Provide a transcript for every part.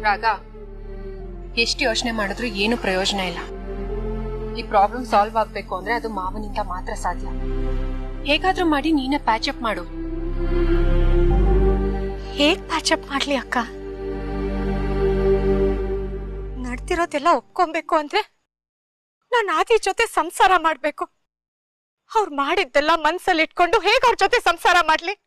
ರಾಗ ಎಷ್ಟು ಯೋಚನೆ ಮಾಡಿದ್ರು ಏನು ಪ್ರಯೋಜನ ಇಲ್ಲ ಈ ಪ್ರಾಬ್ಲಮ್ ಸಾಲ್ವ್ ಆಗ್ಬೇಕು ಅಂದ್ರೆ ಅದು ಮಾವನಿಂದ ಮಾತ್ರ ಸಾಧ್ಯ ಹೇಗಾದ್ರೂ ಮಾಡಿ ನೀನೇ ಪ್ಯಾಚಪ್ ಮಾಡು ಹೇಗ್ ಪ್ಯಾಚಪ್ ಮಾಡ್ಲಿ ಅಕ್ಕ ನಡ್ತಿರೋದೆಲ್ಲ ಒಪ್ಕೊಬೇಕು ಅಂದ್ರೆ ನಾನು ಆದಿ ಜೊತೆ ಸಂಸಾರ ಮಾಡ್ಬೇಕು ಅವ್ರು ಮಾಡಿದ್ದೆಲ್ಲ ಮನ್ಸಲ್ಲಿ ಇಟ್ಕೊಂಡು ಹೇಗ್ ಅವ್ರ ಜೊತೆ ಸಂಸಾರ ಮಾಡ್ಲಿ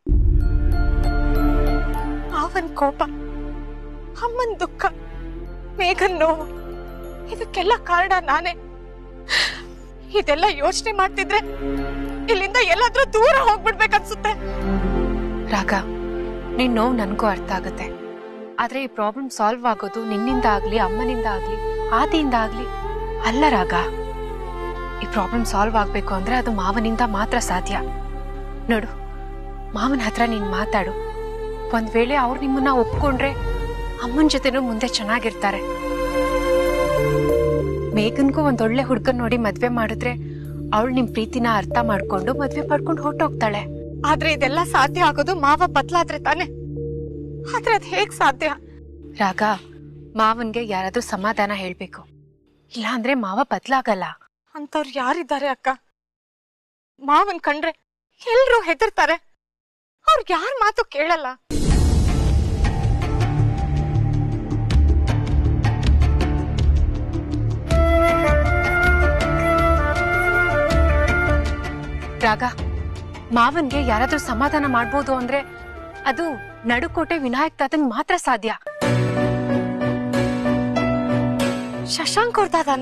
ಅವನ್ ಕೋಪ ಅಮ್ಮನ್ ದುಃಖ ಮೇಘನ್ ನೋವು ಇದಕ್ಕೆಲ್ಲ ಕಾರಣ ನಾನೇ ಇದೆಲ್ಲ ಯೋಚನೆ ಮಾಡ್ತಿದ್ರೆ ಇಲ್ಲಿಂದ ಎಲ್ಲಾದ್ರೂ ದೂರ ಹೋಗ್ಬಿಡ್ಬೇಕನ್ಸುತ್ತೆ ರಾಗ ನಿನ್ ನೋವು ನನಗೂ ಅರ್ಥ ಆಗುತ್ತೆ ಆದ್ರೆ ಈ ಪ್ರಾಬ್ಲಮ್ ಸಾಲ್ವ್ ಆಗೋದು ನಿನ್ನಿಂದ ಆಗ್ಲಿ ಅಮ್ಮನಿಂದ ಆಗ್ಲಿ ಆದಿಯಿಂದ ಆಗ್ಲಿ ಅಲ್ಲ ರಾಗ ಈ ಪ್ರಾಬ್ಲಮ್ ಸಾಲ್ವ್ ಆಗ್ಬೇಕು ಅಂದ್ರೆ ಅದು ಮಾವನಿಂದ ಮಾತ್ರ ಸಾಧ್ಯ ನೋಡು ಮಾವನ ಹತ್ರ ನೀನ್ ಮಾತಾಡು ಒಂದ್ ವೇಳೆ ಅವ್ರು ನಿಮ್ಮನ್ನ ಒಪ್ಕೊಂಡ್ರೆ ಅಮ್ಮನ ಜೊತೆನೂ ಮುಂದೆ ಚೆನ್ನಾಗಿರ್ತಾರೆ ಮೇಘನ್ಗೂ ಒಂದ್ ಒಳ್ಳೆ ಹುಡ್ಗನ್ ನೋಡಿ ಮದ್ವೆ ಮಾಡಿದ್ರೆ ಅವಳು ನಿಮ್ ಪ್ರೀತಿನ ಅರ್ಥ ಮಾಡ್ಕೊಂಡು ಮದ್ವೆ ಮಾಡ್ಕೊಂಡು ಹೊರ್ಟೋಗ್ತಾಳೆ ಆದ್ರೆ ಇದೆಲ್ಲ ಸಾಧ್ಯ ಆಗೋದು ಮಾವ ಬದ್ಲಾದ್ರೆ ತಾನೆ ಆದ್ರೆ ಅದ್ ಹೇಗ್ ಸಾಧ್ಯ ರಾಗ ಮಾವನ್ಗೆ ಯಾರಾದ್ರೂ ಸಮಾಧಾನ ಹೇಳ್ಬೇಕು ಇಲ್ಲ ಅಂದ್ರೆ ಮಾವ ಬದ್ಲಾಗಲ್ಲ ಅಂತವ್ರು ಯಾರಿದ್ದಾರೆ ಅಕ್ಕ ಮಾವನ್ ಕಂಡ್ರೆ ಎಲ್ರೂ ಹೆದರ್ತಾರೆ ಅವ್ರ್ ಯಾರ್ ಮಾತು ಕೇಳಲ್ಲ ರಾಗ ಮಾವನ್ಗೆ ಯಾರಾದ್ರೂ ಸಮಾಧಾನ ಮಾಡ್ಬೋದು ಅಂದ್ರೆ ಅದು ನಡುಕೋಟೆ ವಿನಾಯಕ್ ತಾತಂಗ್ ಮಾತ್ರ ಸಾಧ್ಯ ಶಶಾಂಕ್ ಅವ್ರದಾನ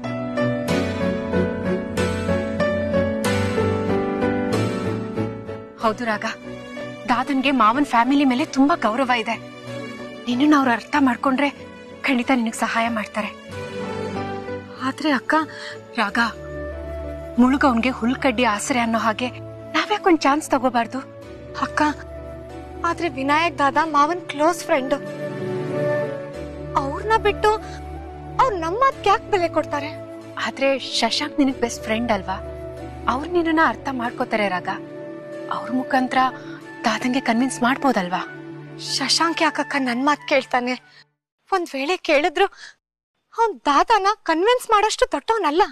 ಹೌದು ರಾಗ ದಾದನ್ಗೆ ಮಾವನ್ ಫ್ಯಾಮಿಲಿ ಮೇಲೆ ತುಂಬಾ ಗೌರವ ಇದೆ ನಿನ್ನನ್ನು ಅವ್ರು ಅರ್ಥ ಮಾಡ್ಕೊಂಡ್ರೆ ಖಂಡಿತ ನಿನಗ್ ಸಹಾಯ ಮಾಡ್ತಾರೆ ಆದ್ರೆ ಅಕ್ಕ ರಾಗ ಮುಳುಗವನ್ಗೆ ಹುಲ್ಕಡ್ಡಿ ಆಸರೆ ಅನ್ನೋ ಹಾಗೆ ನಾವ್ಯಾಕೊಂದ್ ಚಾನ್ಸ್ ತಗೋಬಾರ್ದು ಅಕ್ಕ ಆದ್ರೆ ವಿನಾಯಕ್ ದಾದಾ ಮಾವನ್ ಕ್ಲೋಸ್ ಫ್ರೆಂಡ್ ಅವ್ರನ್ನ ಬಿಟ್ಟು ಅವ್ರು ನಮ್ಮ ಮಾತ್ಗೆ ಯಾಕೆ ಬೆಲೆ ಕೊಡ್ತಾರೆ ಆದ್ರೆ ಶಶಾಂಕ್ ನಿನಗ್ ಬೆಸ್ಟ್ ಫ್ರೆಂಡ್ ಅಲ್ವಾ ಅವ್ರು ನಿನ್ನನ್ನ ಅರ್ಥ ಮಾಡ್ಕೋತಾರೆ ರಾಗ ಅವ್ರ ಮುಖಾಂತರ ದಾದಂಗೆ ಕನ್ವಿನ್ಸ್ ಮಾಡ್ಬೋದಲ್ವಾ ಶಶಾಂಕ್ ಯಾಕಕ್ಕ ನನ್ ಮಾತ್ ಕೇಳ್ತಾನೆ ಒಂದ್ ವೇಳೆ ಕೇಳಿದ್ರು ಅವನ್ ದಾದಾನ ಕನ್ವಿನ್ಸ್ ಮಾಡೋಷ್ಟು ದೊಡ್ಡವನಲ್ಲ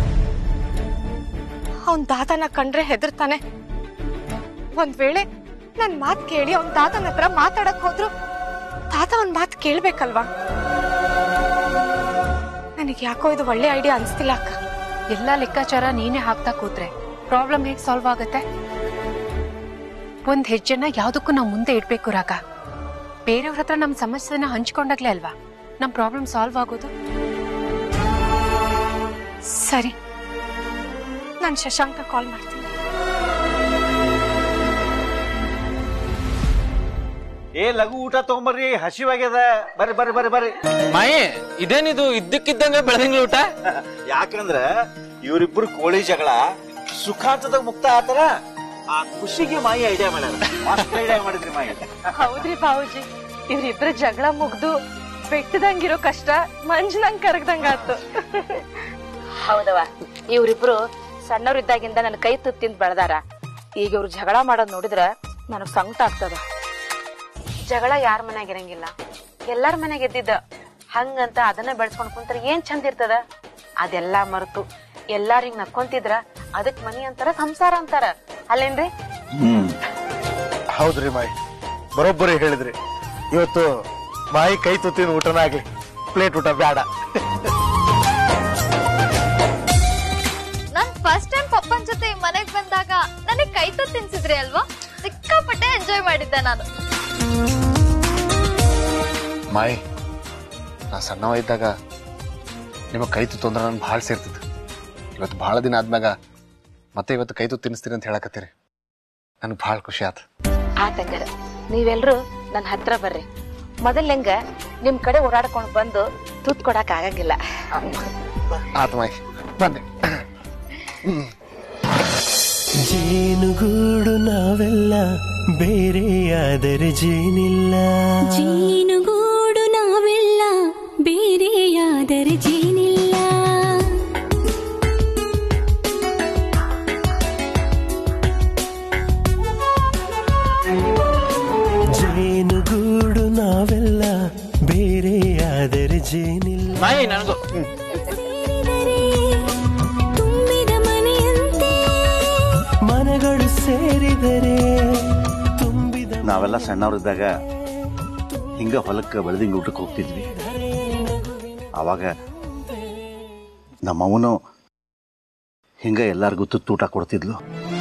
ಅವನ್ ದಾದಾನ ಕಂಡ್ರೆ ಹೆದರ್ತಾನೆ ಒಂದ್ ವೇಳೆ ನನ್ ಮಾತ್ ಕೇಳಿ ಅವ್ನ್ ದಾದನ ಹತ್ರ ಮಾತಾಡಕ್ ಹೋದ್ರು ದಾದ ಅವ್ನ್ ಮಾತ್ ಕೇಳ್ಬೇಕಲ್ವಾ ನನಗ್ ಯಾಕೋ ಇದು ಒಳ್ಳೆ ಐಡಿಯಾ ಅನ್ಸ್ತಿಲ್ಲ ಅಕ್ಕ ಎಲ್ಲಾ ಲೆಕ್ಕಾಚಾರ ನೀನೇ ಹಾಕ್ತಾ ಕೂತ್ರೆ ಪ್ರಾಬ್ಲಮ್ ಹೇಗ್ ಸಾಲ್ವ್ ಆಗುತ್ತೆ ಒಂದ್ ಹೆಜ್ಜೆನ ಯಾವ್ದಕ್ಕೂ ನಾವು ಮುಂದೆ ಇಡ್ಬೇಕು ರಾಗ ಬೇರೆಯವ್ರ ಹತ್ರ ನಮ್ ಸಮಸ್ಯೆನ ಹಂಚ್ಕೊಂಡಾಗ್ಲೇ ಅಲ್ವಾ ನಮ್ ಪ್ರಾಬ್ಲಮ್ ಸಾಲ್ವ್ ಆಗೋದು ಸರಿ ನಾನ್ ಶಶಾಂಕ ಕಾಲ್ ಮಾಡ್ತೀನಿ ಏ ಲಘು ಊಟ ತಗೊಂಬರ್ರಿ ಹಸಿವಾಗ್ಯದ ಬರ್ರಿ ಬರ್ರಿ ಬರ್ರಿ ಬರ್ರಿ ಮಾಯಿ ಇದೇನಿದು ಇದ್ದಕ್ಕಿದ್ದಂಗ ಬೆಳದಿಂಗ್ಳ ಊಟ ಯಾಕಂದ್ರ ಇವರಿಬ್ರು ಕೋಳಿ ಜಗಳ ಸುಖಾಂತದಾಗ ಮುಕ್ತ ಆತರ ಆ ಖುಷಿಗೆ ಮಾಯಿ ಐಡಿಯಾ ಮಾಡ್ಯಾರ ಮಸ್ತ್ ಐಡಿಯಾ ಮಾಡಿದ್ರಿ ಮಾಯಿ ಹೌದ್ರಿ ಬಾವುಜಿ ಇವ್ರಿಬ್ರ ಜಗಳ ಮುಗ್ದು ಬೆಟ್ಟದಂಗಿರೋ ಕಷ್ಟ ಮಂಜ್ನಂಗ್ ಕರಗ್ದಂಗ ಆತು ಹೌದವ ಇವ್ರಿಬ್ರು ಸಣ್ಣವ್ರಿದ್ದಾಗಿಂದ ನನ್ನ ಕೈ ತುತ್ತಿಂದ ಬೆಳೆದಾರ ಈಗ ಇವ್ರು ಜಗಳ ಮಾಡೋದ್ ನೋಡಿದ್ರ ನನಗ್ ಸಂಕಟ ಆಗ್ತದ ಜಗಳ ಯಾರ ಮನ್ಯಾಗ ಇರಂಗಿಲ್ಲ ಎಲ್ಲಾರ ಮನ್ಯಾಗ ಎದ್ದಿದ್ದ ಹಂಗಂತ ಅದನ್ನ ಬೆಳೆಸ್ಕೊಂಡ್ ಕುಂತ್ರ ಏನ್ ಚಂದ ಇರ್ತದ ಅದೆಲ್ಲಾ ಮರೆತು ಎಲ್ಲಾರ್ ಹಿಂಗ್ ನಕ್ಕೊಂತಿದ್ರ ಅದಕ್ ಮನಿ ಅಂತಾರ ಸಂಸಾರ ಅಂತಾರ ಅಲ್ಲೇನ್ರಿ ಹ್ಮ್ ಹೌದ್ರಿ ಮಾಯಿ ಬರೋಬ್ಬರಿ ಹೇಳಿದ್ರಿ ಇವತ್ತು ಮಾಯಿ ಕೈ ತುತ್ತಿನ ಊಟನ ಆಗ್ಲಿ ಪ್ಲೇಟ್ ಊಟ ಬೇಡ ನಾನ್ ಫಸ್ಟ್ ಟೈಮ್ ಪಪ್ಪನ್ ಜೊತೆ ಮನೆಗ್ ಬಂದಾಗ ನನಗ್ ಕೈ ತುತ್ತು ತಿನ್ಸಿದ್ರಿ ಅಲ್ವಾ ಸಿಕ್ಕಾಪಟ್ಟೆ ಎಂಜಾಯ್ ಮಾಡಿದ್ದೆ ನಾನು ಮಾಯಿ ನಾ ಸಣ್ಣವ ಇದ್ದಾಗ ನಿಮಗೆ ಕೈ ತುತ್ತು ಅಂದ್ರೆ ನನ್ಗೆ ಭಾಳ ಸೇರ್ತಿತ್ತು ಇವತ್ತು ಭಾಳ ದಿನ ಆದ್ಮ್ಯಾಗ ಮತ್ತೆ ಇವತ್ತು ಕೈ ತುತ್ತು ತಿನ್ನಿಸ್ತೀರಿ ಅಂತ ಹೇಳಕತ್ತೀರಿ ನನಗೆ ಭಾಳ ಖುಷಿ ಆತು ಆತಂಗಾರ ನೀವೆಲ್ರು ನನ್ನ ಹತ್ರ ಬರ್ರಿ ಮೊದಲ್ನಂಗ ನಿಮ್ ಕಡೆ ಓಡಾಡ್ಕೊಂಡ್ ಬಂದು ತುತ್ ಕೊಡಕ್ ಆಗಂಗಿಲ್ಲ ಆತು ಮಾಯಿ ಬಂದೆ ಜೇನುಗೂಡು ನಾವೆಲ್ಲ ಬೇರೆಯಾದರೆ ಜೇನಿಲ್ಲ ಜೇನುಗೂಡು ನಾವೆಲ್ಲ ಬೇರೆಯಾದರೆ ಜೇನಿಲ್ಲ ಜೇನುಗೂಡು ನಾವೆಲ್ಲ ಬೇರೆಯ ಏಯ್ ನನಗೂ ತುಂಬಿದ ಮನೆಯಂತೆ ಮನಗಳು ಸೇರಿದರೆ ತುಂಬಿದ ನಾವೆಲ್ಲ ಸಣ್ಣವರಿದ್ದಾಗ ಹಿಂಗ ಹೊಲಕ್ಕೆ ಬೆಳೆದಿಂಗ ಊಟಕ್ಕೆ ಹೋಗ್ತಿದ್ವಿ ಅವಾಗ ನಮ್ಮವನು ಹಿಂಗ ಎಲ್ಲಾರ್ಗೂ ತುತ್ತೂಟ ಕೊಡ್ತಿದ್ಲು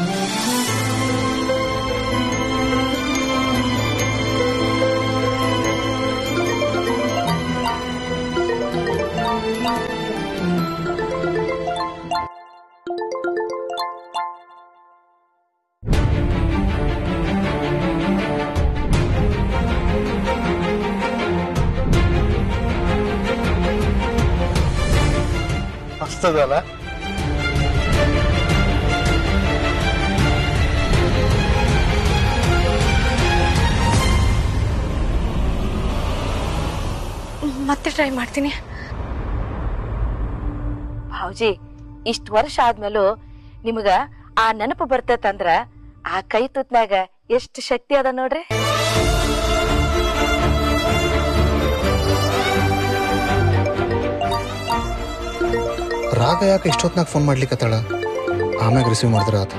ಅಷ್ಟದಲ್ಲ ಮತ್ತೆ ಟ್ರೈ ಮಾಡ್ತೀನಿ ಭಾವ್ಜಿ ಇಷ್ಟ್ ವರ್ಷ ಆದ್ಮೇಲೂ ನಿಮಗ ಆ ನೆನಪು ಬರ್ತೈತಂದ್ರ ಆ ಕೈ ತುತ್ನಾಗ ಎಷ್ಟ್ ಶಕ್ತಿ ಅದ ನೋಡ್ರಿ ರಾಗ ಯಾಕೆ ಇಷ್ಟೊತ್ನಾಗ ಫೋನ್ ಮಾಡ್ಲಿಕ್ಕತ್ತಾಳ ಆಮ್ಯಾಗ ರಿಸೀವ್ ಮಾಡಿದ್ರ ಆತ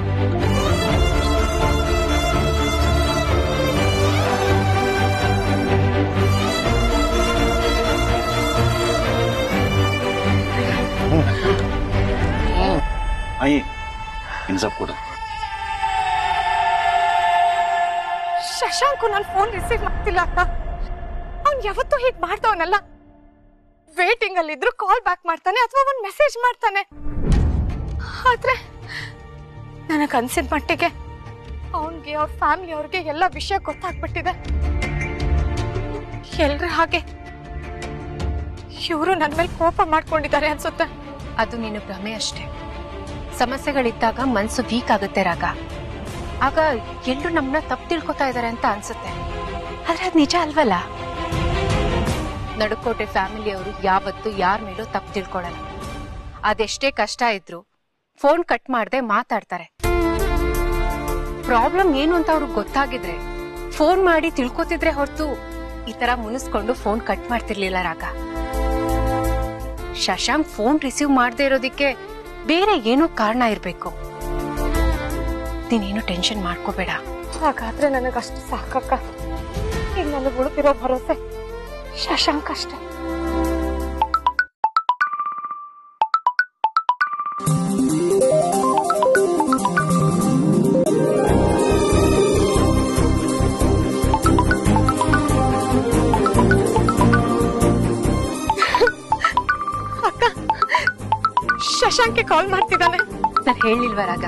ಅಯ್ಯ ಇನ್ನು ಸ್ವಲ್ಪ ಕೊಡು ಶಶಾಂಕು ನನ್ ಫೋನ್ ರಿಸೀವ್ ಮಾಡ್ತಿಲ್ಲ ಅಕ್ಕ ಅವ್ನ್ ಯಾವತ್ತೂ ಹೀಗ್ ಮಾಡ್ದವನಲ್ಲ ವೇಟಿಂಗ್ ಅಲ್ಲಿ ಇದ್ರು ಕಾಲ್ ಬ್ಯಾಕ್ ಮಾಡ್ತಾನೆ ಅಥವಾ ಒಂದ್ ಮೆಸೇಜ್ ಮಾಡ್ತಾನೆ ಆದ್ರೆ ನನಗ್ ಅನ್ಸಿದ ಮಟ್ಟಿಗೆ ಅವನ್ಗೆ ಅವ್ರ ಫ್ಯಾಮಿಲಿ ಅವ್ರಿಗೆ ಎಲ್ಲ ವಿಷಯ ಗೊತ್ತಾಗ್ಬಿಟ್ಟಿದೆ ಎಲ್ರ ಹಾಗೆ ಇವರು ನನ್ ಮೇಲೆ ಕೋಪ ಮಾಡ್ಕೊಂಡಿದ್ದಾರೆ ಅನ್ಸುತ್ತೆ ಅದು ನೀನು ಭ್ರಮೆ ಅಷ್ಟೇ ಸಮಸ್ಯೆಗಳಿದ್ದಾಗ ಮನ್ಸು ವೀಕ್ ಆಗುತ್ತೆ ರಾಗ ಆಗ ಎಲ್ಲರೂ ನಮ್ಮನ್ನ ತಪ್ಪು ತಿಳ್ಕೊತಾ ಇದ್ದಾರೆ ಅಂತ ಅನ್ಸುತ್ತೆ ಆದ್ರೆ ಅದು ನಿಜ ಅಲ್ವಲ್ಲ ನಡುಕೋಟೆ ಫ್ಯಾಮಿಲಿಯವರು ಯಾವತ್ತೂ ಯಾರ ಮೇಲೂ ತಪ್ಪು ತಿಳ್ಕೊಳಲ್ಲ ಅದೆಷ್ಟೇ ಕಷ್ಟ ಇದ್ರು ಫೋನ್ ಕಟ್ ಮಾಡದೆ ಮಾತಾಡ್ತಾರೆ ಪ್ರಾಬ್ಲಮ್ ಏನು ಅಂತ ಅವ್ರಿಗೆ ಗೊತ್ತಾಗಿದ್ರೆ ಫೋನ್ ಮಾಡಿ ತಿಳ್ಕೊತಿದ್ರೆ ಹೊರತು ಈ ತರ ಮುನಿಸ್ಕೊಂಡು ಫೋನ್ ಕಟ್ ಮಾಡ್ತಿರ್ಲಿಲ್ಲ ರಾಗ ಶಶಾಂಕ್ ಫೋನ್ ರಿಸೀವ್ ಮಾಡದೇ ಇರೋದಿಕ್ಕೆ ಬೇರೆ ಏನೋ ಕಾರಣ ಇರ್ಬೇಕು ನೀನೇನು ಟೆನ್ಷನ್ ಮಾಡ್ಕೋಬೇಡ ಹಾಗಾದ್ರೆ ನನಗಷ್ಟು ಸಾಕಕ್ಕ ಈಗ ನನಗೆ ಉಳಿದಿರೋ ಭರವಸೆ ಶಶಾಂಕ್ ಅಷ್ಟೇ ಅಕ್ಕ ಶಶಾಂಕ್ಗೆ ಕಾಲ್ ಮಾಡ್ತಿದ್ದಾನೆ ನಾನು ಹೇಳಿಲ್ವ Raga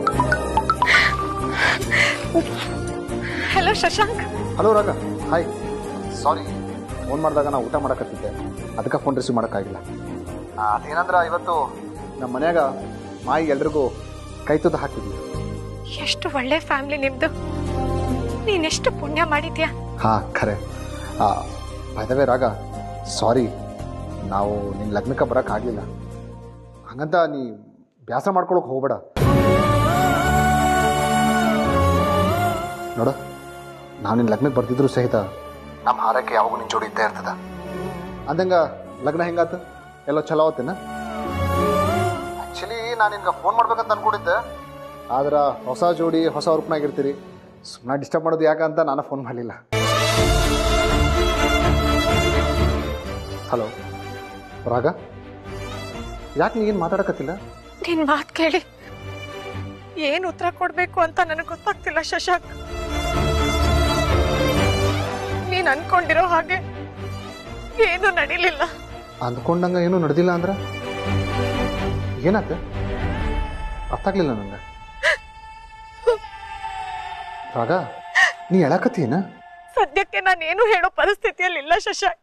hello Shashank hello Raga hi sorry phone ಮಾಡಿದಾಗ ನಾ ಊಟ ಮಾಡಕತ್ತಿದ್ದೆ ಅದಕ್ಕೆ ಫೋನ್ ರಿಸೀವ್ ಮಾಡೋಕ್ಕಾಗಿಲ್ಲ ಅದೇನಂದ್ರೆ ಇವತ್ತು ನಮ್ಮ ಮನ್ಯಾಗ ಮಾಯಿ ಎಲ್ರಿಗೂ ಕೈ ತುತ್ತು ಹಾಕಿದ್ವಿ ಎಷ್ಟು ಒಳ್ಳೆ ಫ್ಯಾಮಿಲಿ ನಿಮ್ದು ನೀನೆಷ್ಟು ಪುಣ್ಯ ಮಾಡಿದ್ಯಾ ಹಾಂ ಖರೆ ಬೈದವೇ ರಾಗ ಸಾರಿ ನಾವು ನಿನ್ನ ಲಗ್ನಕ್ಕೆ ಬರೋಕ್ಕಾಗಲಿಲ್ಲ ಹಂಗಂತ ನೀ ಬ್ಯಾಸರ ಮಾಡ್ಕೊಳಕ್ಕೆ ಹೋಗ್ಬೇಡ ನೋಡ ನಾವು ನಿನ್ನ ಲಗ್ನಕ್ಕೆ ಬರ್ತಿದ್ರು ಸಹಿತ ನಮ್ಮ ಹಾರಕ್ಕೆ ಯಾವಾಗೂ ನಿನ್ನ ಜೋಡಿ ಇದ್ದೇ ಇರ್ತದ ಅಂದಂಗ ಲಗ್ನ ಹೆಂಗಾತು ಎಲ್ಲೋ ಚಲೋ ಆತೇನ ಆ್ಯಕ್ಚುಲಿ ನಾನು ನಿನ್ಗೆ ಫೋನ್ ಮಾಡ್ಬೇಕಂತ ಅನ್ಕೊಂಡಿದ್ದೆ ಆದ್ರೆ ಹೊಸ ಜೋಡಿ ಹೊಸ ಹುರುಪ್ನಾಗಿರ್ತೀರಿ ಸುಮ್ಮನೆ ಡಿಸ್ಟರ್ಬ್ ಮಾಡೋದು ಯಾಕಂತ ನಾನು ಫೋನ್ ಮಾಡಲಿಲ್ಲ ಹಲೋ ರಾಗ ಯಾಕೆ ನೀನು ಮಾತಾಡಕತ್ತಿಲ್ಲ ನಿನ್ ಮಾತ್ ಕೇಳಿ ಏನ್ ಉತ್ತರ ಕೊಡ್ಬೇಕು ಅಂತ ನನಗೆ ಗೊತ್ತಾಗ್ತಿಲ್ಲ ಶಶಾಂಕ್ ನೀನ್ ಅನ್ಕೊಂಡಿರೋ ಹಾಗೆ ಏನು ನಡೀಲಿಲ್ಲ ಅಂದ್ಕೊಂಡಂಗ ಏನೂ ನಡೆದಿಲ್ಲ ಅಂದ್ರೆ ಏನಾತ ಅರ್ಥ ಆಗ್ಲಿಲ್ಲ ನಂಗೆ ರಾಗ ನೀ ಹೇಳಕತ್ತೀನ ಸದ್ಯಕ್ಕೆ ನಾನೇನು ಹೇಳೋ ಪರಿಸ್ಥಿತಿಯಲ್ಲಿ ಇಲ್ಲ ಶಶಾಂಕ್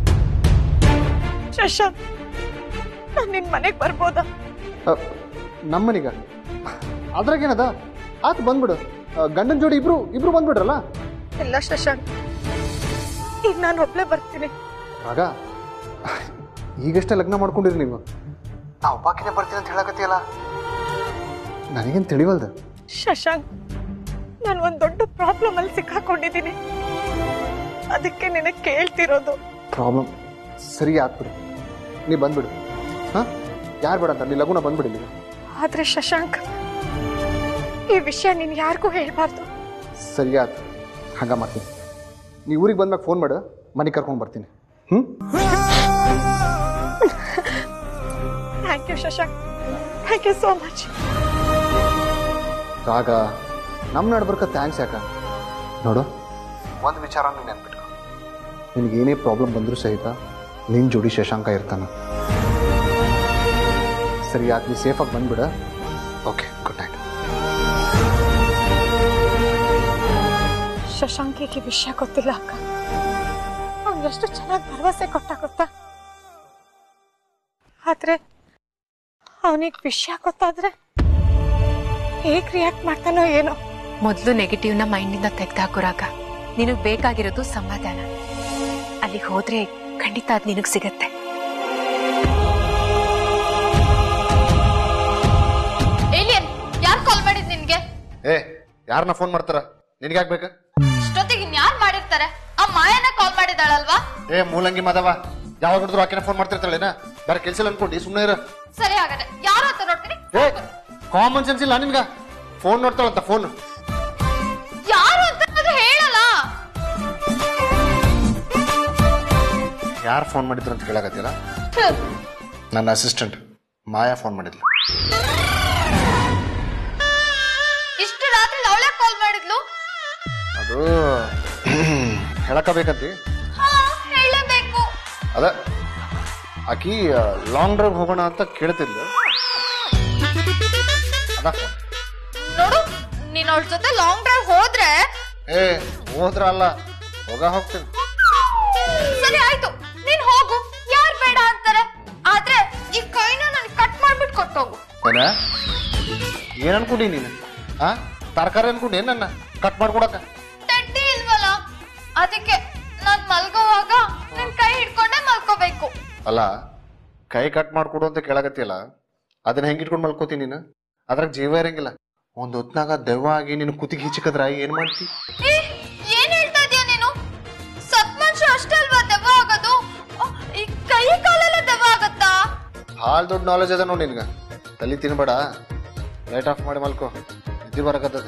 ಶಶಾಂಕ್ ನಾನ್ ನಿನ್ ಮನೆಗ್ ಬರ್ಬೋದಾ ನಮ್ಮನಿಗ ಅದ್ರಾಗೇನದ ಆತ್ ಬಂದ್ಬಿಡು ಗಂಡನ ಜೋಡಿ ಇಬ್ರು ಇಬ್ರು ಬಂದ್ಬಿಡ್ರಲ್ಲ ಇಲ್ಲ ಶಶಾಂಕ್ ಈಗ ನಾನು ಒಬ್ಳೆ ಬರ್ತೀನಿ ರಾಗ ಈಗಷ್ಟೇ ಲಗ್ನ ಮಾಡ್ಕೊಂಡಿರಿ ನೀವು ನಾ ಒಬ್ಬಾಕಿನೇ ಬರ್ತೀನಿ ಅಂತ ಹೇಳಕತ್ತೀಯಲ್ಲ ನನಗೇನು ತಿಳಿವಲ್ದು ಶಶಾಂಕ್ ನಾನು ಒಂದ್ ದೊಡ್ಡ ಪ್ರಾಬ್ಲಮ್ ಅಲ್ಲಿ ಸಿಕ್ಕಾಕೊಂಡಿದ್ದೀನಿ ಅದಕ್ಕೆ ನಿನಗೆ ಕೇಳ್ತಿರೋದು ಪ್ರಾಬ್ಲಮ್ ಸರಿ ಆತ್ಬಿಡು ನೀ ಬಂದ್ಬಿಡು ಹಾಂ ಯಾರು ಬೇಡ ಅಂತ ನೀ ಲಗುನ ಬಂದ್ಬಿಡಿ ನೀವು ಆದ್ರೆ ಶಶಾಂಕ್ ಈ ವಿಷಯ ನೀನ್ ಯಾರಿಗೂ ಹೇಳ್ಬಾರ್ದು ಸರಿ ಆಯ್ತು ಹಂಗೆ ಮಾಡ್ತೀನಿ ನೀ ಊರಿಗೆ ಬಂದ್ಮ್ಯಾಗ ಫೋನ್ ಮಾಡು ಮನೆಗೆ ಕರ್ಕೊಂಡು ಬರ್ತೀನಿ ಹ್ಞೂ thank you Shashank thank you so much Raga ನಮ್ಮ ನಡ್ಬರ್ಕ ಥ್ಯಾಂಕ್ಸ್ ಯಾಕ ನೋಡು ಒಂದು ವಿಚಾರ ನೀನು ನೆನ್ಪಿಟ್ಕೊ ನಿನಗೆ ಏನೇ ಪ್ರಾಬ್ಲಮ್ ಬಂದರೂ ಸಹಿತ ನಿನ್ನ ಜೋಡಿ ಶಶಾಂಕ ಇರ್ತಾನ ಸರಿ ಯಾಕೆ ನೀ ಸೇಫಾಗಿ ಬಂದ್ಬಿಡ ಓಕೆ ಗುಡ್ ನೈಟ್ ಶಶಾಂಕಿಗೆ ವಿಷಯ ಗೊತ್ತಿಲ್ಲ ಅಕ್ಕ ಅವ್ನು ಎಷ್ಟು ಚೆನ್ನಾಗಿ ಭರವಸೆ ಕೊಟ್ಟ ಗೊತ್ತಾ ಆದ್ರೆ ಅವನಿಗೆ ವಿಷಯ ಗೊತ್ತಾದ್ರೆ ಹೇಗ್ ರಿಯಾಕ್ಟ್ ಮಾಡ್ತಾನೋ ಏನೋ ಮೊದಲು ನೆಗೆಟಿವ್ನ ಮೈಂಡಿಂದ ತೆಗ್ದಾಕುರಾಗ ನಿನಗ್ ಬೇಕಾಗಿರೋದು ಸಮಾಧಾನ ಅಲ್ಲಿಗೆ ಹೋದ್ರೆ ಖಂಡಿತ ಅದ್ ನಿನಗ್ ಸಿಗತ್ತೆ ಏಲಿಯನ್ ಯಾರು ಕಾಲ್ ಮಾಡಿದ್ ನಿನ್ಗೆ ಏ ಯಾರನ್ನ ಫೋನ್ ಮಾಡ್ತಾರ ನಿನಗೆ ಆಗ್ಬೇಕಾ ಇಷ್ಟೊತ್ತಿಗೆ ಇನ್ಯಾರು ಮಾಡಿರ್ತಾರೆ ಆ ಮಾಯನ ಕಾಲ್ ಮಾಡಿದಾಳಲ್ವಾ ಏ ಮೂಲಂಗಿ ಮಾಧವ ಯಾವಾಗ ನೋಡಿದ್ರು ಆಕೆನ ಫೋನ್ ಮಾಡ್ತಿರ್ತಾಳೇನ ಬೇರೆ ಕೆಲಸ ಇಲ್ಲ ಅನ್ಕೊಂಡು ಸುಮ್ಮನೆ ಇರ ಸರಿ ಹಾಗಾದ್ರೆ ಯಾರು ಅಂತ ನೋಡ್ತೀನಿ ಏ ಕಾಮನ್ ಸೆನ್ಸ್ ಇಲ್ಲ ನಿಮ್ಗ ಫೋನ್ ನೋಡ್ತಾಳಂತ ಫೋನ್ ಯಾರು ಅಂತ ಅದು ಹೇಳಲ್ಲ ಯಾರು ಫೋನ್ ಮಾಡಿದ್ರು ಅಂತ ಕೇಳಕತ್ತಿಲ್ಲ ನನ್ನ ಅಸಿಸ್ಟೆಂಟ್ ಮಾಯಾ ಫೋನ್ ಮಾಡಿದ್ಲು ಇಷ್ಟು ರಾತ್ರಿ ಅವಳೆ ಕಾಲ್ ಮಾಡಿದ್ಲು ಅದು ಹೇಳಕಬೇಕಂತಿ ಹಾ ಹೇಳಬೇಕು ಅದ ಆಕಿ ಲಾಂಗ್ ಡ್ರೈವ್ ಹೋಗೋಣ ಅಂತ ಕೇಳ್ತಿದ್ಲು ಅದ phone. ನೋಡು ನೀನ್ ಅವಳ ಜೊತೆ ಲಾಂಗ್ ಡ್ರೈವ್ ಹೋದ್ರೆ ಏ ಹೋದ್ರ ಅಲ್ಲ ಹೋಗ ಹೋಗ್ತೀನಿ ಸರಿ ಆಯ್ತು ನೀನ್ ಹೋಗು ಯಾರ್ ಬೇಡ ಅಂತಾರೆ ಆದ್ರೆ ಈ ಕೈನ ನನ್ ಕಟ್ ಮಾಡ್ಬಿಟ್ಟು ಕೊಟ್ಟೋಗು ಏನ ಏನ್ ಅನ್ಕೊಂಡಿ ನೀನು ಆ ತರಕಾರಿ ಅನ್ಕೊಂಡಿ ನನ್ನ ಕಟ್ ಮಾಡ್ಕೊಡಕ ಟೆಡ್ಡಿ ಇಲ್ವಲ್ಲ ಅದಕ್ಕೆ ನಾನ್ ಮಲ್ಗೋವಾಗ ನಿನ್ ಕೈ ಹಿಡ್ಕೊಂಡೆ ಮಲ್ಕೋಬೇಕು ಅಲ್ಲ ಕೈ ಕಟ್ ಮಾಡ್ಕೊಡು ಅಂತ ಕೇಳಕತ್ತಿಯಲ್ಲ ಅದನ್ನ ಹೆಂಗ್ ಇಟ್ಕೊಂಡು ಮಲ್ಕೋತೀನಿ ನೀನು ಅದ್ರಾಗ ಜೀವ ಇರಂಗಿಲ್ಲ ಒಂದ್ ಹೊತ್ನಾಗ ದೆವ್ವ ಆಗಿ ನೀನು ಕುತ್ತಿಗೆ ಹಿಚ್ಕದ್ರ ಏನ್ ಮಾಡ್ತಿ ಏ, ಏನ್ ಹೇಳ್ತಾ ಇದೀಯ ನೀನು ಸತ್ ಮನುಷ್ಯ ಅಷ್ಟೇ ಅಲ್ವಾ ದೆವ್ವ ಆಗೋದು ಅಹ್, ಈ ಕೈ ಕಾಲೆಲ್ಲ ದೆವ್ವ ಆಗತ್ತಾ ಭಾಳ ದೊಡ್ಡ ನಾಲೆಜ್ ಅದ ನೋಡಿ ನಿನ್ಗ ತಲೆ ತಿನ್ಬೇಡ ಲೈಟ್ ಆಫ್ ಮಾಡಿ ಮಲ್ಕೋ ನಿದ್ದೆ ಬರಕತ್ತದ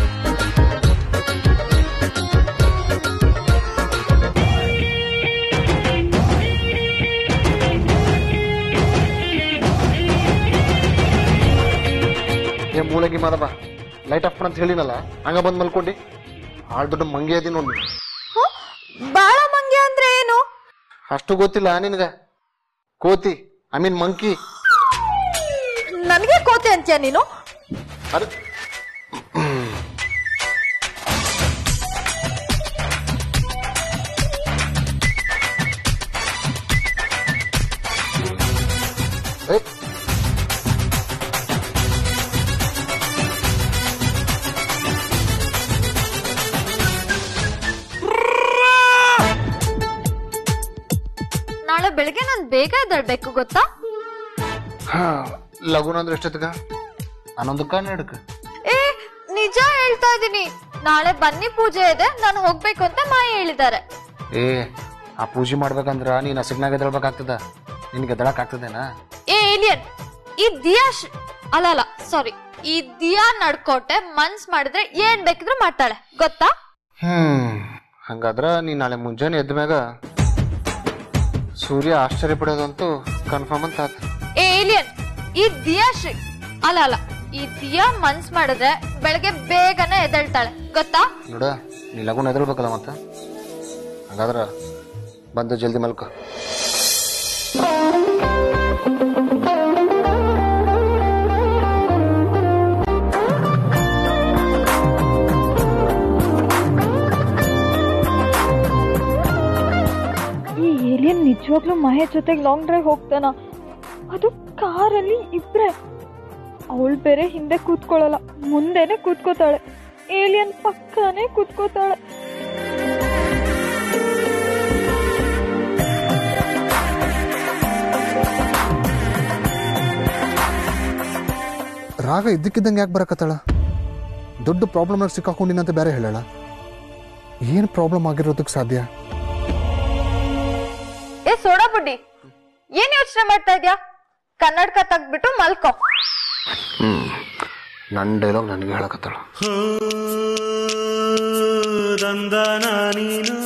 ಏ ಮೂಲಂಗಿ ಮಾದಪ್ಪ ಲೈಟ್ ಆಫ್ ಅಂತ ಹೇಳಿನಲ್ಲ ಹಂಗ ಬಂದ್ ಮಲ್ಕೊಂಡಿ ಭಾಳ ದೊಡ್ಡ ಮಂಗಿ ಅದಿ ನೋಡಿ ಬಾಳ ಮಂಗೆ ಅಂದ್ರೆ ಏನು ಅಷ್ಟು ಗೊತ್ತಿಲ್ಲ ನಿನಗ ಕೋತಿ ಐ ಮೀನ್ ಮಂಕಿ ನನಗೆ ಕೋತೆ ಅಂತ್ಯ ನೀನು ಅದು ಏ ನಾಳೆ ಬೆಳಗ್ಗೆ ನಾನು ಬೇಗ ಎದ್ದೇಳ್ಬೇಕು ಗೊತ್ತಾ ಹಾ, ಲಗುನ ಅಂದ್ರೆ ಎಷ್ಟೊತ್ತಿಗ ಹನ್ನೊಂದಕ್ಕ ಹನ್ನೆರಡಕ್ಕ ಏ ನಿಜ ಹೇಳ್ತಾ ಇದೀನಿ ನಾಳೆ ಬನ್ನಿ ಪೂಜೆ ಇದೆ ನಾನು ಹೋಗ್ಬೇಕು ಅಂತ ಮಾಯ ಹೇಳಿದ್ದಾರೆ ಏ ಆ ಪೂಜೆ ಮಾಡ್ಬೇಕಂದ್ರ ನೀನ್ ಹಸಿಗ್ನಾಗ ಎದಳ್ಬೇಕಾಗ್ತದ ನಿನ್ಗೆ ಎದಳಕ್ ಆಗ್ತದೇನಾ ಏ ಏಲಿಯನ್ ಈ ದಿಯಾ ಶ್- ಅಲ್ಲ ಅಲ್ಲ ಸಾರಿ ಈ ದಿಯಾ ನಡ್ಕೋಟೆ ಮನ್ಸ್ ಮಾಡಿದ್ರೆ ಏನ್ ಬೇಕಿದ್ರು ಮಾಡ್ತಾಳೆ ಗೊತ್ತಾ ಹ್ಮ್ ಹಂಗಾದ್ರ ನೀ ನಾಳೆ ಮುಂಜಾನೆ ಎದ್ದ ಮ್ಯಾಗ ಸೂರ್ಯ ಆಶ್ಚರ್ಯ ಪಡೋದಂತೂ ಕನ್ಫರ್ಮ್ ಅಂತ ಆತು ಏ ಏಲಿಯನ್ ಈ ದಿಯಾ ಶ್ರೀ ಅಲ್ಲ ಅಲ್ಲ ಈ ದಿಯಾ ಮನ್ಸ್ ಮಾಡಿದ್ರೆ ಬೆಳಗ್ಗೆ ಬೇಗನೆ ಎದ್ದೇಳ್ತಾಳೆ ಗೊತ್ತಾ ನೋಡ ನೀ ಲಗುನ ಎದಳ್ಬೇಕಲ್ಲ ಮತ್ತ ಹಂಗಾದ್ರ ಬಂದು ಜಲ್ದಿ ಮಲ್ಕೋ ಈ ಏಲಿಯನ್ ನಿಜವಾಗ್ಲೂ ಮಹೇ ಜೊತೆಗೆ ಲಾಂಗ್ ಡ್ರೈವ್ ಹೋಗ್ತಾನ ಅದು ಕಾರಲ್ಲಿ ಇಬ್ರೆ ಅವಳು ಬೇರೆ ಹಿಂದೆ ಕೂತ್ಕೊಳ್ಳಲ್ಲ ಮುಂದೆನೆ ಕೂತ್ಕೋತಾಳೆ ಏಲಿಯನ್ ಪಕ್ಕನೇ ಕೂತ್ಕೋತಾಳೆ ರಾಗ ಇದ್ದಕ್ಕಿದ್ದಂಗೆ ಯಾಕೆ ಬರಕತ್ತಾಳ ದೊಡ್ಡ ಪ್ರಾಬ್ಲಮ್ನಾಗ ಸಿಕ್ಕಾಕೊಂಡಿನಂತ ಬೇರೆ ಹೇಳಲ್ಲ ಏನು ಪ್ರಾಬ್ಲಮ್ ಆಗಿರೋದಕ್ಕೆ ಸಾಧ್ಯ ಏ ಸೋಡಾ ಬುಡ್ಡಿ ಏನ್ ಯೋಚನೆ ಮಾಡ್ತಾ ಇದ್ಯಾ ಕನ್ನಡಕ ತೆಗ್ದ್ಬಿಟ್ಟು ಮಲ್ಕೋ ಹ್ಮ್ ನನ್ನ ಡೈಲಾಗ್ ನನಗೆ ಹೇಳಕತ್ತಾಳ ದಂದನ ನೀನು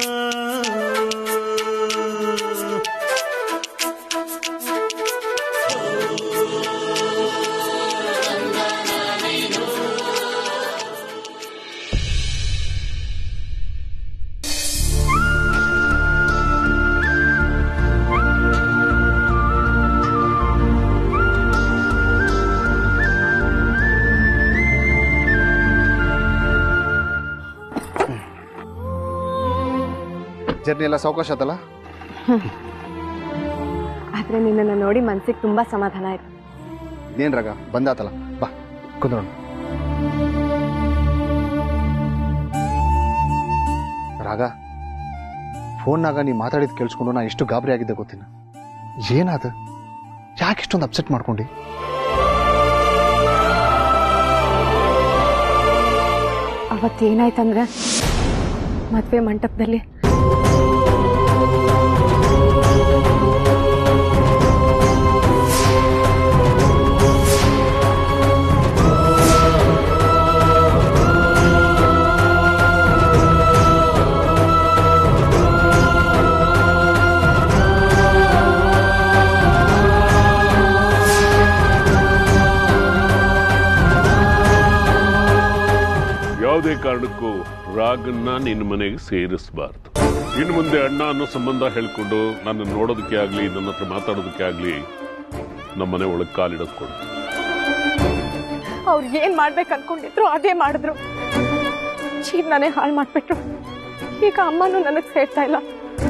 ಜರ್ನಿ ಎಲ್ಲ ಸಾವಕಾಶ ಆತಲ್ಲ ಆದ್ರೆ ನಿನ್ನನ್ನು ನೋಡಿ ಮನ್ಸಿಗೆ ತುಂಬಾ ಸಮಾಧಾನ ಆಯ್ತು ಇನ್ನೇನ್ ರಾಗ ಬಂದಾತಲ್ಲ ಬಾ ಕುಂದ್ರೋಣ ರಾಗ ಫೋನ್ನಾಗ ನೀ ಮಾತಾಡಿದ್ ಕೇಳಿಸ್ಕೊಂಡು ನಾ ಎಷ್ಟು ಗಾಬರಿ ಆಗಿದ್ದೆ ಗೊತ್ತಿನ ಏನಾದ ಯಾಕೆ ಇಷ್ಟೊಂದು ಅಪ್ಸೆಟ್ ಮಾಡ್ಕೊಂಡಿ ಅವತ್ತೇನಾಯ್ತಂದ್ರೆ ಮದ್ವೆ ಮಂಟಪದಲ್ಲಿ ಯಾವುದೇ ಕಾರಣಕ್ಕೂ ರಾಗನ್ನ ನಿನ್ನ ಮನೆಗೆ ಸೇರಿಸಬಾರ್ದು ಇನ್ನು ಮುಂದೆ ಅಣ್ಣ ಅನ್ನೋ ಸಂಬಂಧ ಹೇಳ್ಕೊಂಡು ನನ್ನ ನೋಡೋದಕ್ಕೆ ಆಗ್ಲಿ ನನ್ನ ಹತ್ರ ಮಾತಾಡೋದಕ್ಕೆ ಆಗ್ಲಿ ನಮ್ಮನೆ ಒಳಗೆ ಕಾಲಿಡೋದು ಕೊಡು ಅವ್ರು ಏನ್ ಮಾಡ್ಬೇಕು ಅನ್ಕೊಂಡಿದ್ರು ಅದೇ ಮಾಡಿದ್ರು ಜೀವನನೇ ಹಾಳು ಮಾಡ್ಬಿಟ್ರು ಈಗ ಅಮ್ಮನೂ ನನಗ್ ಸೇರ್ತಾ ಇಲ್ಲ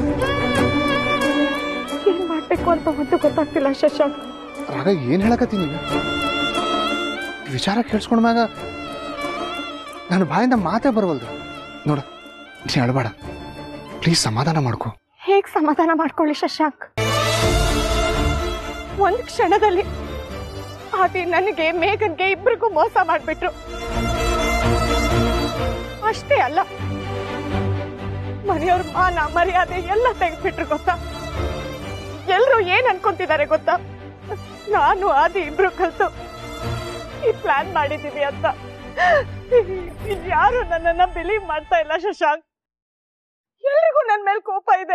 ಏನ್ ಮಾಡ್ಬೇಕು ಅಂತ ಒಂದು ಗೊತ್ತಾಗ್ತಿಲ್ಲ ಶಶಾಂಕ್ ರಾಗ ಏನ್ ಹೇಳಕತ್ತೀನಿ ನೀನು ವಿಚಾರ ಕೇಳಿಸ್ಕೊಂಡ ಮ್ಯಾಗ ನನ್ನ ಬಾಯಿಂದ ಮಾತೇ ಬರವಲ್ದು ನೋಡ ನೀ ಅಳಬೇಡ ಪ್ಲೀಸ್ ಸಮಾಧಾನ ಮಾಡ್ಕೊ ಹೇಗ್ ಸಮಾಧಾನ ಮಾಡ್ಕೊಳ್ಳಿ ಶಶಾಂಕ್ ಒಂದ್ ಕ್ಷಣದಲ್ಲಿ ಆದಿ ನನಗೆ ಮೇಘನ್ಗೆ ಇಬ್ರಿಗೂ ಮೋಸ ಮಾಡ್ಬಿಟ್ರು ಅಷ್ಟೇ ಅಲ್ಲ ಮನೆಯವ್ರ ಮಾನ ಮರ್ಯಾದೆ ಎಲ್ಲ ತೆಗೆದ್ಬಿಟ್ರು ಗೊತ್ತಾ ಎಲ್ರು ಏನ್ ಅನ್ಕೊಂತಿದ್ದಾರೆ ಗೊತ್ತಾ ನಾನು ಆದಿ ಇಬ್ರು ಕಲ್ತು ಈ ಪ್ಲಾನ್ ಮಾಡಿದೀವಿ ಅಂತ ಯಾರು ನನ್ನನ್ನ ಬಿಲೀವ್ ಮಾಡ್ತಾ ಇಲ್ಲ ಶಶಾಂಕ್ ಎಲ್ರಿಗೂ ನನ್ ಮೇಲೆ ಕೋಪ ಇದೆ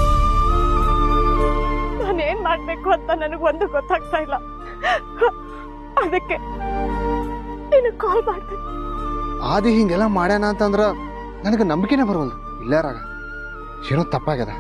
ನಾನೇನ್ ಮಾಡ್ಬೇಕು ಅಂತ ನನಗೊಂದು ಗೊತ್ತಾಗ್ತಾ ಇಲ್ಲ ಅದಕ್ಕೆ ನೀನು ಕಾಲ್ ಮಾಡ್ದೆ ಆದಿ ಹಿಂಗೆಲ್ಲ ಮಾಡ್ಯಾನ ಅಂತಂದ್ರ ನನಗೆ ನಂಬಿಕೆನೇ ಬರವಲ್ದು ಇಲ್ಲ ರಾಗ ಏನೋ ತಪ್ಪಾಗ್ಯದ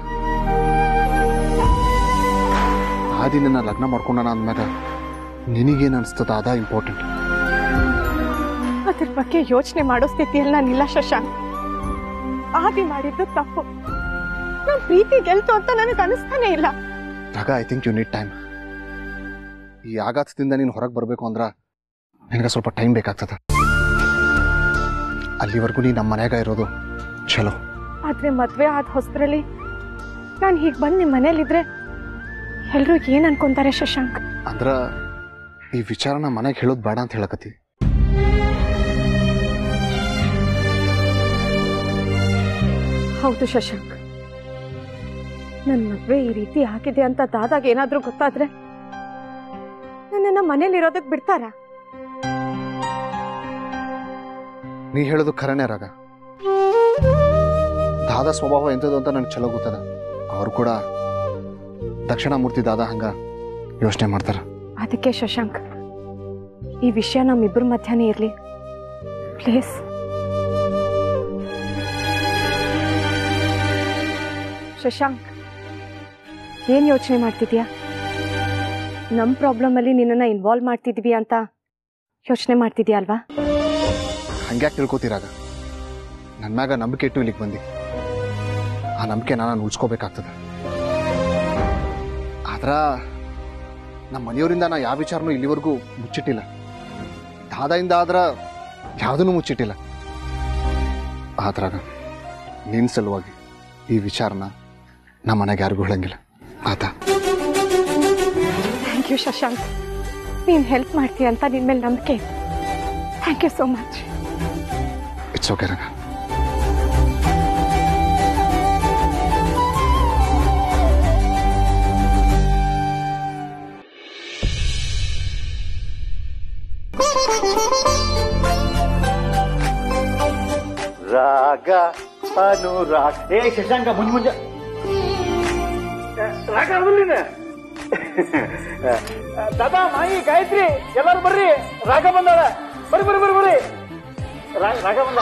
ಆದಿ ನನ್ನ ಲಗ್ನ ಮಾಡ್ಕೊಂಡಾನ ಅಂದ್ಮ್ಯಾಗ ನಿನಗೇನು ಅನ್ಸ್ತದ ಅದ ಇಂಪಾರ್ಟೆಂಟ್ ಅದ್ರ ಬಗ್ಗೆ ಯೋಚನೆ ಮಾಡೋ ಸ್ಥಿತಿಯಲ್ಲಿ ನಾನಿಲ್ಲ ಶಶಾಂಕ್ ಆದಿ ಮಾಡಿದ್ದು ತಪ್ಪು ನನ್ ಪ್ರೀತಿ ಗೆಲ್ತು ಅಂತ ನನಗೆ ಅನಿಸ್ತಾನೆ ಇಲ್ಲ Raga I think you need time ಈ ಆಘಾತದಿಂದ ನೀನು ಹೊರಗೆ ಬರಬೇಕು ಅಂದ್ರ ನಿನಗೆ ಸ್ವಲ್ಪ ಟೈಮ್ ಬೇಕಾಗ್ತದ ಅಲ್ಲಿವರೆಗೂ ನೀ ನಮ್ಮ ಮನ್ಯಾಗ ಇರೋದು ಚಲೋ ಆದ್ರೆ ಮದ್ವೆ ಆದ ಹೊಸದ್ರಲ್ಲಿ ನಾನು ಹೀಗೆ ಬಂದು ನಿಮ್ಮ ಮನೇಲಿದ್ರೆ ಎಲ್ರು ಏನ್ ಅನ್ಕೊಂತಾರೆ ಶಶಾಂಕ್ ಅಂದ್ರ ಈ ವಿಚಾರನ ಮನೆಗೆ ಹೇಳೋದು ಬೇಡ ಅಂತ ಹೇಳಕತ್ತಿ ಹೌದು ಶಶಾಂಕ್ ನನ್ ಮದ್ವೆ ಈ ರೀತಿ ಆಗಿದೆ ಅಂತ ದಾದಾಗ ಏನಾದ್ರೂ ಗೊತ್ತಾದ್ರೆ ನನ್ನನ್ನ ಮನೇಲಿರೋದಕ್ ಬಿಡ್ತಾರ ನೀ ಹೇಳೋದು ಖರೇನೆ ರಾಗ ದಾದ ಸ್ವಭಾವ ಎಂಥದ್ದು ಅಂತ ನನಗೆ ಚಲೋ ಗೊತ್ತದ ಅವ್ರು ಕೂಡ ದಕ್ಷಿಣಾಮೂರ್ತಿ ದಾದ ಹಂಗ ಯೋಚನೆ ಮಾಡ್ತಾರ ಅದಕ್ಕೆ ಶಶಾಂಕ್ ಈ ವಿಷಯ ನಮ್ಮಿಬ್ಬರ ಮಧ್ಯಾಹ್ನ ಇರ್ಲಿ ಪ್ಲೀಸ್ ಶಶಾಂಕ್ ಏನ್ ಯೋಚನೆ ಮಾಡ್ತಿದ್ಯಾ ನಮ್ ಪ್ರಾಬ್ಲಮ್ ಅಲ್ಲಿ ನಿನ್ನನ್ನ ಇನ್ವಾಲ್ವ್ ಮಾಡ್ತಿದ್ವಿ ಅಂತ ಯೋಚನೆ ಮಾಡ್ತಿದ್ಯಾ ಅಲ್ವಾ ಹಂಗ್ಯಾಕೆ ತಿಳ್ಕೊತೀರಾಗ ನನ್ನ ಮ್ಯಾಗ ನಂಬಿಕೆ ಇಟ್ಟು ಇಲ್ಲಿಗೆ ಬಂದಿ ಆ ನಂಬಿಕೆ ನಾನು ಉಳಿಸ್ಕೋಬೇಕಾಗ್ತದೆ ಆದ್ರ ನಮ್ಮ ಮನೆಯವರಿಂದ ನಾ ಯಾವ ವಿಚಾರನೂ ಇಲ್ಲಿವರೆಗೂ ಮುಚ್ಚಿಟ್ಟಿಲ್ಲ ದಾದಾಯಿಂದ ಆದ್ರ ಯಾವುದನ್ನು ಮುಚ್ಚಿಟ್ಟಿಲ್ಲ ಆದ್ರಾಗ ನಿನ್ನ ಸಲುವಾಗಿ ಈ ವಿಚಾರನ ನಮ್ಮ ಮನೆಗೆ ಯಾರಿಗೂ ಹೇಳಂಗಿಲ್ಲ ಆತ ಥ್ಯಾಂಕ್ ಯು ಶಶಾಂಕ್ ನೀನ್ ಹೆಲ್ಪ್ ಮಾಡ್ತೀಯ ಅಂತ ನಿನ್ ಮೇಲೆ ನಂಬಿಕೆ thank you so much it's okay Ranga Raga Anuraga ಏ ಶಶಾಂಕ ಮುಂಜ ಮುಂಜ ರಾಗ ಅದಲ್ಲಿನ ದಾದಾ ಮಾಯಿ ಗಾಯತ್ರಿ ಎಲ್ಲರೂ ಬರ್ರಿ ರಾಗ ಬಂದಾಳ ಬರ್ರಿ ಬರ್ರಿ ಬರ್ರಿ ಬರ್ರಿ ರಾ- ರಾಗ ಬಂದಾಳ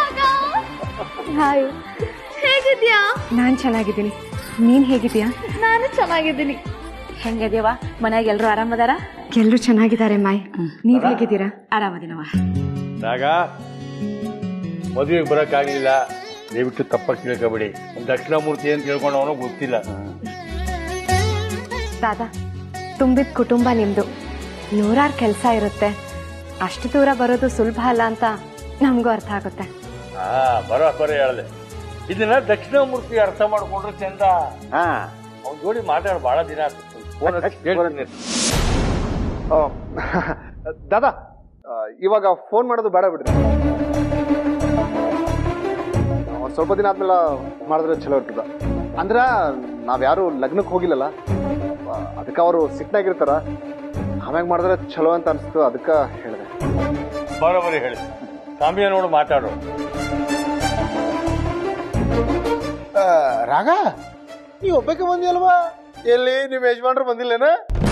ಹಾಯ್ ಹೇಗಿದ್ಯಾ ನಾನ್ ಚೆನ್ನಾಗಿದ್ದೀನಿ ನೀನ್ ಹೇಗಿದ್ಯಾ ನಾನು ಚೆನ್ನಾಗಿದ್ದೀನಿ ಹೆಂಗದ್ಯವ ಮನ್ಯಾಗ ಎಲ್ರು ಆರಾಮದಾರ ಎಲ್ರು ಚೆನ್ನಾಗಿದ್ದಾರೆ ಮಾಯ್ ನೀವ್ ಹೇಗಿದ್ದೀರಾ ಆರಾಮದಿನವ ರಾಗ ಮದುವೆಗೆ ಬರೋಕ್ಕಾಗಲಿಲ್ಲ ದಯವಿಟ್ಟು ತಪ್ಪಾಗಿ ತಿಳ್ಕೊಬೇಡಿ ದಕ್ಷಿಣಾಮೂರ್ತಿ ಅಂತ ತಿಳ್ಕೊಂಡು ಅವನು ಗೊತ್ತಿಲ್ಲ ದಾದಾ ತುಂಬಿದ ಕುಟುಂಬ ನಿಮ್ದು ನೂರಾರು ಕೆಲಸ ಇರುತ್ತೆ ಅಷ್ಟು ದೂರ ಬರೋದು ಸುಲಭ ಅಲ್ಲ ಅಂತ ನಮಗೂ ಅರ್ಥ ಆಗುತ್ತೆ ಹಾ ಬರೋ ಬರೋ ಹೇಳ್ದೆ ಇದನ್ನ ದಕ್ಷಿಣಾಮೂರ್ತಿ ಅರ್ಥ ಮಾಡ್ಕೊಂಡ್ರೆ ಚಂದ ಹಾ ಅವ್ನ ಜೋಡಿ ಮಾತಾಡ ಬಹಳ ದಿನ ಆಯ್ತು ಫೋನ್ ಹಚ್ಚಿ ಕೇಳ್ತೀನಿ. ಆ, ದಾದಾ ಆ, ಇವಾಗ ಫೋನ್ ಮಾಡೋದು ಬೇಡ ಬಿಡ್ರಿ ಒಂದ್ ಸ್ವಲ್ಪ ದಿನ ಆದ್ಮೇಲೆ ಮಾಡಿದ್ರೆ ಚಲೋ ಇರ್ತದ ಅಂದ್ರ ನಾವ್ಯಾರು ಲಗ್ನಕ್ಕೆ ಹೋಗಿಲ್ಲಲ್ಲ ಅದಕ್ಕೆ ಅವರು ಸಿಟ್ನಾಗಿರ್ತಾರ ಆಮ್ಯಾಗ ಮಾಡಿದ್ರೆ ಚಲೋ ಅಂತ ಅನ್ಸ್ತು ಅದಕ್ಕೆ ಹೇಳಿದೆ ಬರೋಬರಿ ಹೇಳಿ ಸಮಯ ನೋಡು ಮಾತಾಡು ರಾಗ ನೀ ಒಬ್ಬಕ್ಕೆ ಬಂದಿಯಲ್ವಾ ಎಲ್ಲಿ ನಿಮ್ಮ ಯಜಮಾನ್ರು ಬಂದಿಲ್ಲೇನ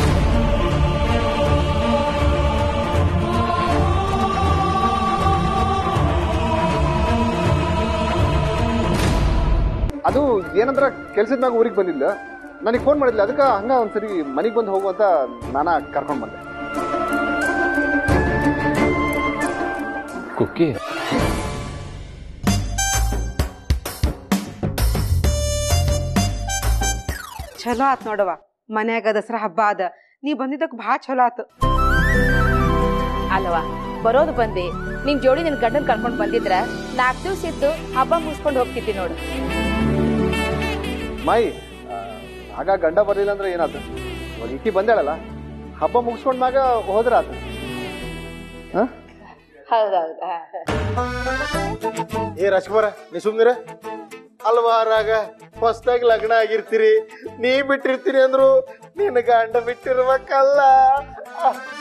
ಅದು ಏನಂದ್ರ ಕೆಲ್ಸದ ಮ್ಯಾಗ ಊರಿಗೆ ಬಂದಿಲ್ಲ ನನಗೆ ಫೋನ್ ಮಾಡಿದ್ಲ ಅದಕ್ಕೆ ಹಂಗ ಒಂದ್ಸರಿ ಮನೆಗೆ ಬಂದು ಹೋಗು ಅಂತ ನಾನ ಕರ್ಕೊಂಡ್ ಬಂದೆ ಕುಕ್ಕಿ ಚಲೋ ಆತ್ ನೋಡವ ಮನ್ಯಾಗ ದಸರಾ ಹಬ್ಬ ಅದ ನೀ ಬಂದಿದ್ದಕ್ ಭಾಳ ಚಲೋ ಆತು ಅಲ್ವಾ ಬರೋದು ಬಂದಿ ನಿನ್ ಜೋಡಿ ನಿನ್ ಗಂಡನ್ ಕರ್ಕೊಂಡ್ ಬಂದಿದ್ರ ನಾಲ್ಕು ದಿವ್ಸ ಇದ್ದು ಹಬ್ಬ ಮುಗಿಸ್ಕೊಂಡು ಹೋಗ್ತಿದ್ದಿ ನೋಡು ಮಾಯಿ ಆ, ಆಗ ಗಂಡ ಬರ್ಲಿಲ್ಲ ಅಂದ್ರೆ ಏನಾಯ್ತು ಇವಾಗ ಈಕಿ ಬಂದಾಳಲ್ಲ ಹಬ್ಬ ಮುಗಿಸ್ಕೊಂಡ್ ಮ್ಯಾಗ ಹೋದ್ರ ಆತ ಹೌದೌದು ಏ ರಾಜ್ಕುಮಾರ ನೀ ಸುಮ್ನಿರ ಅಲ್ವಾ ರಾಗ ಹೊಸ್ದಾಗಿ ಲಗ್ನ ಆಗಿರ್ತೀರಿ ನೀ ಬಿಟ್ಟಿರ್ತೀರಿ ಅಂದ್ರು ನಿನ್ನ ಗಂಡ ಬಿಟ್ಟಿರ್ಬೇಕಲ್ಲ